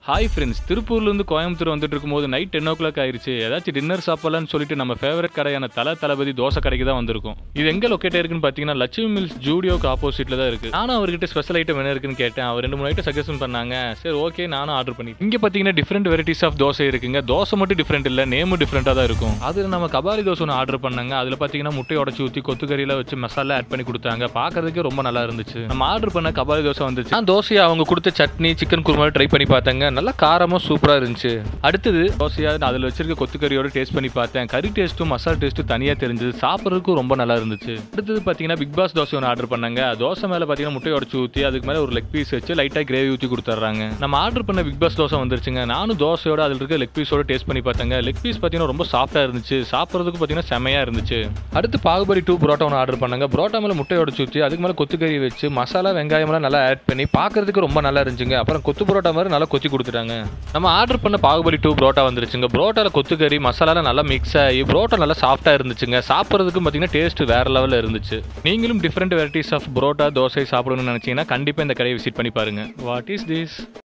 hi friends திருப்பூர்லேருந்து கோயம்புத்தூர் வந்துட்டு இருக்கும்போது நைட் டென் ஓ கிளாக் ஆயிருச்சு ஏதாச்சும் டின்னர் சாப்பிடலாம்னு சொல்லிட்டு நம்ம ஃபேவரட் கடையான தல தளபதி தோசை கடைக்கு தான் வந்திருக்கும் இது எங்கே லொக்கேட் இருக்குன்னு பார்த்தீங்கன்னா லட்சுமி மில்ஸ் ஜூடியோக்கு ஆப்போசிட்ல தான் இருக்கு நானும் அவர்கிட்ட ஸ்பெஷல் ஐட்டம் என்ன இருக்குன்னு கேட்டேன் அவர் ரெண்டு மூணு ஐட்டம் சஜஷன் பண்ணாங்க சரி ஓகே நானும் ஆர்டர் பண்ணி இங்கே பார்த்தீங்கன்னா டிஃப்ரெண்ட் வெரைட்டிஸ் ஆஃப் தோசை இருக்குங்க தோசை மட்டும் டிஃப்ரெண்ட் இல்லை நேமும் டிஃப்ரெண்ட்டாக தான் இருக்கும் அதில் நம்ம கபாலி தோசை ஒன்று ஆர்டர் பண்ணாங்க அதில் பார்த்தீங்கன்னா முட்டையை உடச்சி ஊற்றி கொத்துக்கறியில் வச்சு மசாலா ஆட் பண்ணி கொடுத்தாங்க பார்க்கறதுக்கு ரொம்ப நல்லா இருந்துச்சு நம்ம ஆர்டர் பண்ண கபாலி தோசை வந்துச்சு நான் தோசையை அவங்க கொடுத்த சட்னி சிக்கன் குருமா ட்ரை பண்ணி பார்த்தாங்க நல்லா காரமும் சூப்பராக இருந்துச்சு அடுத்தது தோசையா நான் அதில் வச்சிருக்க கொத்துக்கறியோட டேஸ்ட் பண்ணி பார்த்தேன் கறி டேஸ்ட்டும் மசாலா டேஸ்ட்டும் தனியாக தெரிஞ்சது சாப்பிட்றதுக்கும் ரொம்ப நல்லா இருந்துச்சு அடுத்தது பார்த்தீங்கன்னா பிக் பாஸ் தோசை ஒன்று ஆர்டர் பண்ணாங்க தோசை மேலே பார்த்தீங்கன்னா முட்டை உடச்சி ஊற்றி அதுக்கு மேலே ஒரு லெக் பீஸ் வச்சு லைட்டாக கிரேவி ஊற்றி கொடுத்துட்றாங்க நம்ம ஆர்டர் பண்ண பிக் பாஸ் தோசை வந்துருச்சுங்க நானும் தோசையோட அதில் இருக்க லெக் பீஸோட டேஸ்ட் பண்ணி பார்த்தாங்க லெக் பீஸ் பார்த்தீங்கன்னா ரொம்ப சாஃப்டாக இருந்துச்சு சாப்பிட்றதுக்கு பார்த்தீங்கன்னா செமையாக இருந்துச்சு அடுத்து பாகுபலி டூ புரோட்டா ஒன்று ஆர்டர் பண்ணாங்க புரோட்டா மேலே முட்டை உடச்சி ஊற்றி அதுக்கு மேலே கொத்துக்கறி வச்சு மசாலா வெங்காயம்லாம் நல்லா ஆட் பண்ணி பார்க்கறதுக்கு ரொம்ப நல்லா இருந்துச்சுங்க அப்புறம் கொத்து புரோட்டா மாதிரி நல்லா கொத்தி கொடுத்துட்டாங்க நம்ம ஆர்டர் பண்ண பாகுபலி டூ புரோட்டா வந்துருச்சுங்க புரோட்டாவில் கொத்துக்கறி மசாலாலாம் நல்லா மிக்ஸ் ஆகி புரோட்டா நல்லா சாஃப்டாக இருந்துச்சுங்க சாப்பிட்றதுக்கு பார்த்தீங்கன்னா டேஸ்ட் வேற லெவலில் இருந்துச்சு நீங்களும் different varieties of parotta dosa சாப்பிடணும்னு நினச்சிங்கன்னா கண்டிப்பாக இந்த கடையை விசிட் பண்ணி பாருங்க வாட் இஸ் திஸ்